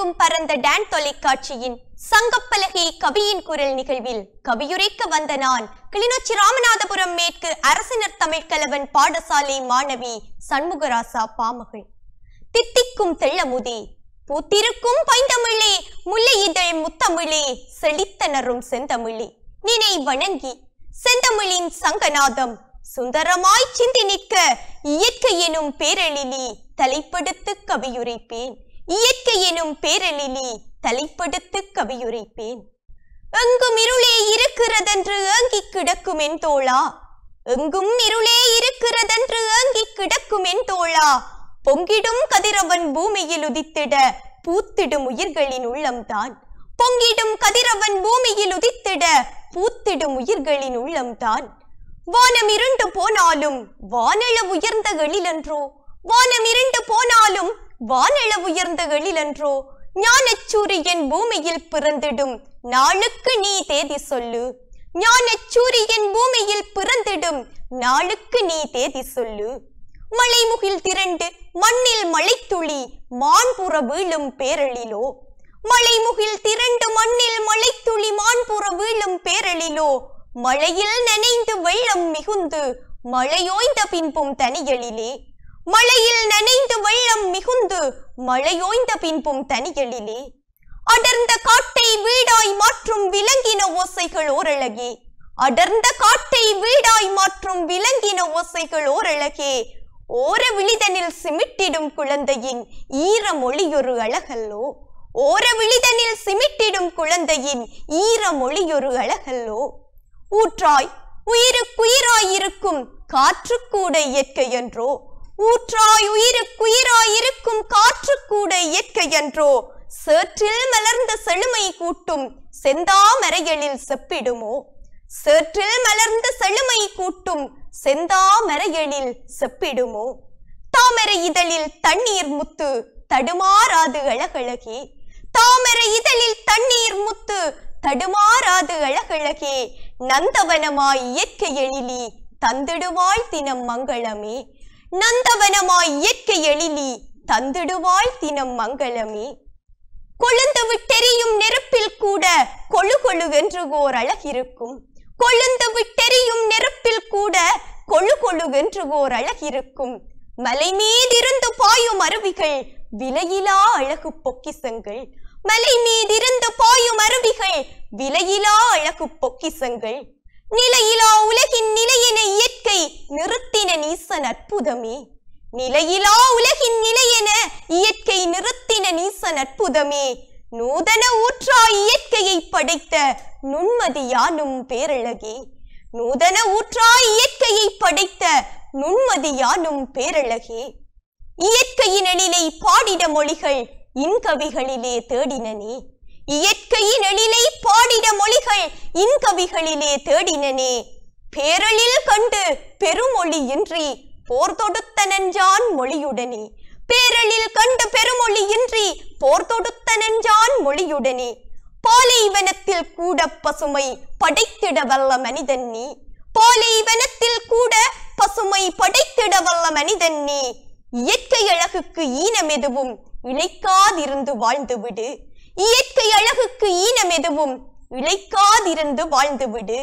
உலகெங்கும் பறந்த டான் தொலைக்காட்சியின் சங்கப்பலகை கவியின் குரல் நிகழ்வில் கவியுரைக்க வந்த நான் கிளிநொச்சி ராமநாதபுரம் மேற்கு அரசினர் தமிழ்கலவன் பாடசாலை மாணவி சண்முகராசா பாமகள் தித்திக்கும் தெள்ளமுதே பூத்திருக்கும் பைந்தமிழே முல்லை இதழ் முத்தமிழே செழித்தனரும் செந்தமிழே நினை வணங்கி செந்தமிழின் சங்கநாதம் சுந்தரமாய் சிந்தி நிற்க இயற்கை எனும் பேரழிலி தலைப்படுத்து கவியுரைப்பேன் இயற்கை எனும் பேரழிலி தலைப்படுத்து கவியுரைப்பேன் எங்கும் இருளே இருக்கிறதென்று ஏங்கிக் கிடக்கும் என் தோழா எங்கும் இருளே இருக்கிறதென்று ஏங்கிக் கிடக்கும் என் தோழா பொங்கிடும் கதிரவன் பூமியில் உதித்திட பூத்திடும் உயிர்களின் உள்ளம்தான் பொங்கிடும் கதிரவன் பூமியில் உதித்திட பூத்திடும் உயிர்களின் உள்ளம்தான் வானம் இருண்டு போனாலும் வானளவு உயர்ந்த எழிலன்றோ வானம் இருண்டு போனாலும் வானளவு உயர்ந்த எழிலன்றோ ஞானச் சூரியன் பூமியில் பிறந்திடும் நாளுக்கு நீ தேதி சொல்லு ஞானச் சூரியன் பூமியில் பிறந்திடும் நாளுக்கு நீ தேதி சொல்லு மலைமுகில் திரண்டு மண்ணில் மழைத்துளி மான்புற வீழும் பேரழிலோ மலைமுகில் திரண்டு மண்ணில் மழைத்துளி மான்புற வீழும் பேரழிலோ மழையில் நனைந்து வெள்ளம் மிகுந்து மழையோய்ந்த பின்பும் தனியலிலே மழையில் நனைந்து வெள்ளம் மிகுந்து மழையோய்ந்த பின்பும் தனியலிலே அடர்ந்த காட்டை வீடாய் மாற்றும் விலங்கின ஓசைகள் ஓரழகே அடர்ந்த காட்டை வீடாய் மாற்றும் விலங்கின ஓசைகள் ஓரழகே ஓர விழிதனில் சிமிட்டிடும் குழந்தையின் ஈர மொழியொரு அழகல்லோ ஓர விழிதனில் சிமிட்டிடும் குழந்தையின் ஈர மொழியொரு அழகல்லோ ஊற்றாய் உயிருக்குயிராய் இருக்கும் காற்று கூட இயற்கை என்றோ ஊற்றாய் உயிருக்குயிராய் இருக்கும் காற்று கூட இயற்கை என்றோ சேற்றில் மலர்ந்த செழுமை கூட்டும் செந்தாமரைகளில் செப்பிடுமோ சேற்றில் மலர்ந்த செழுமை கூட்டும் செந்தாமரைகளில் செப்பிடுமோ தாமரை இதழில் தண்ணீர் முத்து தடுமாறாது அழகழகே தாமரை இதழில் தண்ணீர் முத்து தடுமாறாது அழகழகே நந்தவனமாய் இயற்கை எழிலி தந்திடுவாள் தினம் மங்களமே நந்தவனமாய் இயற்கை எழிலி தந்திடுவாள் தினம் மங்களமே கொழுந்து விட்டெரியும் நெருப்பில் கூட கொழு கொழு என்று ஓர் அழகிருக்கும் கொழுந்து விட்டெரியும் நெருப்பில் கூட கொழு கொழு என்று ஓர் அழகிருக்கும் மலை மீதிருந்து பாயும் அருவிகள் விலையிலா அழகு பொக்கிசங்கள் மலை மீதிருந்து பாயும் அருவிகள் விலையிலா அழகு பொக்கிசங்கள் நிலையிலா உலகின் நிலையின இயற்கை நிறுத்தின நீசன் அற்புதமே நிலையிலா உலகின் நிலையென இயற்கை நிறுத்தின நீசன் அற்புதமே நூதன ஊற்றாய் இயற்கையை படைத்த நுண்மதியானும் பேரழகே நூதன ஊற்றாய் இயற்கையை படைத்த நுண்மதியானும் பேரழகே இயற்கையின் எழிலை பாடிட மொழிகள் இன்கவிகளிலே தேடினனே இயற்கையின் எழிலை பாடிட மொழிகள் இன்கவிகளிலே தேடினனே பேரழில் கண்டு பெருமொழி இன்றி போர் தொடுத்த நெஞ்சான் மொழியுடனே பேரழில் கண்டு பெருமொழி இன்றி போர் தொடுத்த நெஞ்சான் மொழியுடனே பாலைவனத்தில் கூட பசுமை படைத்திட வல்ல மனிதன் நீ பாலைவனத்தில் கூட பசுமை படைத்திட வல்ல மனிதன் நீ இயற்கை அழகுக்கு ஈனம் எதுவும் இழைக்காதிருந்து வாழ்ந்து விடு இயற்கை அழகுக்கு ஈனம் எதுவும் இழைக்காதிருந்து வாழ்ந்து விடு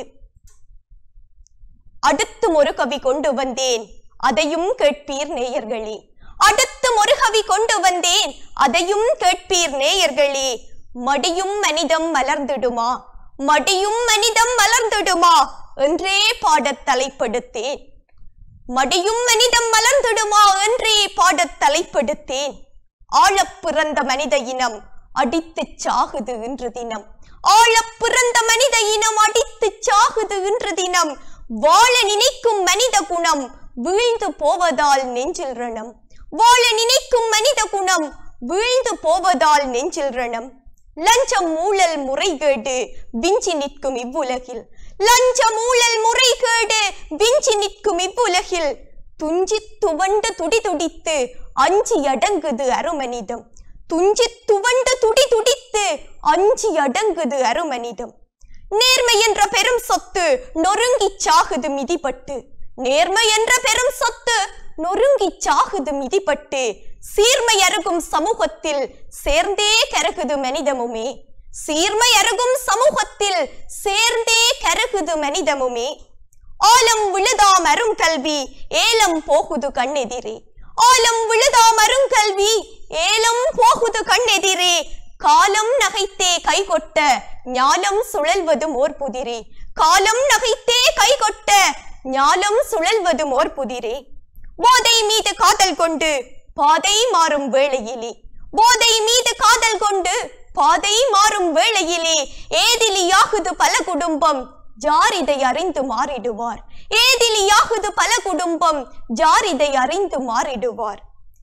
அடுத்தும் ஒரு கவி கொண்டு வந்தேன் அதையும் கேட்பீர் நேயர்களே அடுத்தும் ஒரு கவி கொண்டு வந்தேன் அதையும் கேட்பீர் நேயர்களே மடியும் மனிதம் மலர்ந்திடுமா மடியும் மனிதம் மலர்ந்திடுமா என்றே பாடத் தலைப்படுத்தேன் மடியும் மனிதம் மலர்ந்திடுமா என்றே பாடத் தலைப்படுத்தேன் ஆழப் பிறந்த மனித இனம் அடித்துச் சாகுது இன்று தினம் ஆழப் பிறந்த மனித இனம் அடித்துச் சாகுது இன்று தினம் வாழ நினைக்கும் மனித குணம் வீழ்ந்து போவதால் நெஞ்சில் ரணம் வாழ நினைக்கும் மனித குணம் வீழ்ந்து போவதால் நெஞ்சில் ரணம் லஞ்சம் ஊழல் முறைகேடு விஞ்சி நிற்கும் இவ்வுலகில் லஞ்சம் ஊழல் முறைகேடு விஞ்சி நிற்கும் இவ்வுலகில் துஞ்சி துவண்டு துடி துடித்து அஞ்சி அடங்குது அருமனிதம் துஞ்சி துவண்டு துடி துடித்து அஞ்சி அடங்குது அருமனிதம் நேர்மை என்ற பெரும் சொத்து நொறுங்கி சாகுது மிதிப்பட்டு நேர்மை என்ற பெரும் சொத்து நொறுங்கி சாகுது மிதிப்பட்டு சீர்மை அருகும் சமூகத்தில் சேர்ந்தே கருகுது மனிதமுமே சீர்மை அருகும் சமூகத்தில் சேர்ந்தே கருகுது மனிதமுமே ஆலம் விழுதாம் அருங்கல்வி ஏலம் போகுது கண்ணெதிரே ஆலம் விழுதாம் அருங்கல்வி ஏலம் போகுது கண்ணெதிரே காலம் நகைத்தே கைகொட்ட ஞாலம் சுழல்வதும் ஓர் புதிரே காலம் நகைத்தே கைகொட்ட ஞாலம் சுழல்வதும் ஓர் புதிரே போதை மீது காதல் கொண்டு பாதை மாறும் வேளையிலே போதை மீது காதல் கொண்டு பாதை மாறும் வேளையிலே ஏதிலியாகுது பல குடும்பம் ஜார் இதை அறிந்து மாறிடுவார் ஏதிலியாகுது பல குடும்பம் ஜார் இதை அறிந்து மாறிடுவார்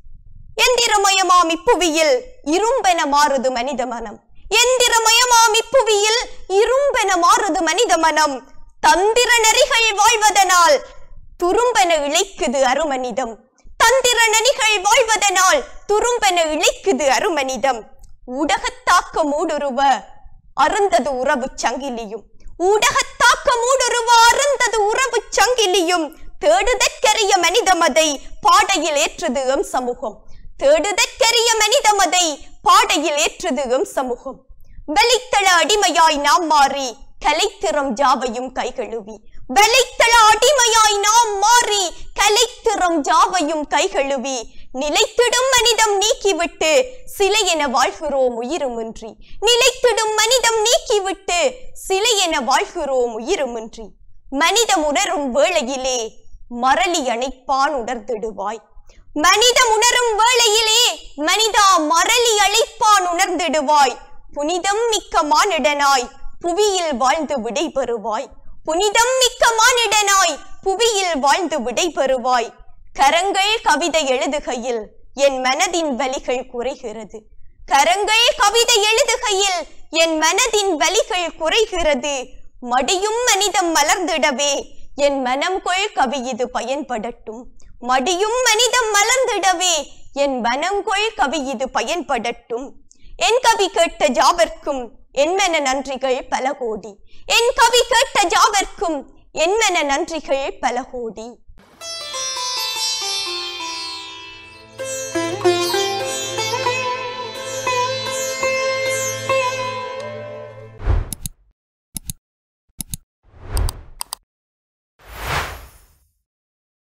எந்திரமயமாம் இப்புவியில் இரும்பென மாறுது மனித மனம் எந்திரமயமாம் இப்புவியில் இரும்பென மாறுது மனித மனம் தந்திர நெறிகள் வாழ்வதனால் துரும்பென இழைக்குது அருமனிதம் தந்திர நெறிகள் வாழ்வதனால் துரும்பென இழைக்குது அருமனிதம் ஊடகத்தாக்க மூடுருவ அருந்தது உறவு சங்கிலியும் ஊடகத்தாக்க மூடுருவ அருந்தது உறவு சங்கிலியும் தேடுதற்கரிய மனிதமதை பாடையில் ஏற்றுது எம் சமூகம் தேடுதற்கரிய மனிதமதை பாடையில் ஏற்றுது எம் சமூகம் வெளித்தள அடிமையாய் நாம் மாறி கலைத்திறம் ஜாவையும் கைகழுவி வெளித்தள அடிமையாய் நாம் மாறி கலைத்திறம் ஜாவையும் கைகழுவி நிலைத்திடும் மனிதம் நீக்கிவிட்டு சிலை என வாழ்கிறோம் உயிருமின்றி நிலைத்திடும் மனிதம் நீக்கிவிட்டு சிலை என வாழ்கிறோம் உயிருமின்றி மனிதம் உணரும் வேளையிலே மரளி அணைப்பான் உணர்ந்திடுவாய் மனிதம் உணரும் வேளையிலே மனிதா மரளி அழைப்பான் உணர்ந்திடுவாய் புனிதம் மிக்க மானிடனாய் புவியில் வாழ்ந்து விடை பெறுவாய் புனிதம் மிக்க மானிடனாய் புவியில் வாழ்ந்து விடை பெறுவாய் கரங்கள் கவிதை எழுதுகையில் என் மனதின் வலிகள் குறைகிறது கரங்கள் கவிதை எழுதுகையில் என் மனதின் வலிகள் குறைகிறது மடியும் மனிதம் மலர்ந்திடவே என் மனம் கொள் கவி இது பயன்படட்டும் மடியும் மனிதம் மலர்ந்திடவே என் மனம் கொள் கவி இது பயன்படட்டும் என் கவி கேட்ட ஜாவர்க்கும் என்மென நன்றிகள் பல கோடி என் கவி கேட்ட ஜாவர்க்கும் என்மென நன்றிகள் பல கோடி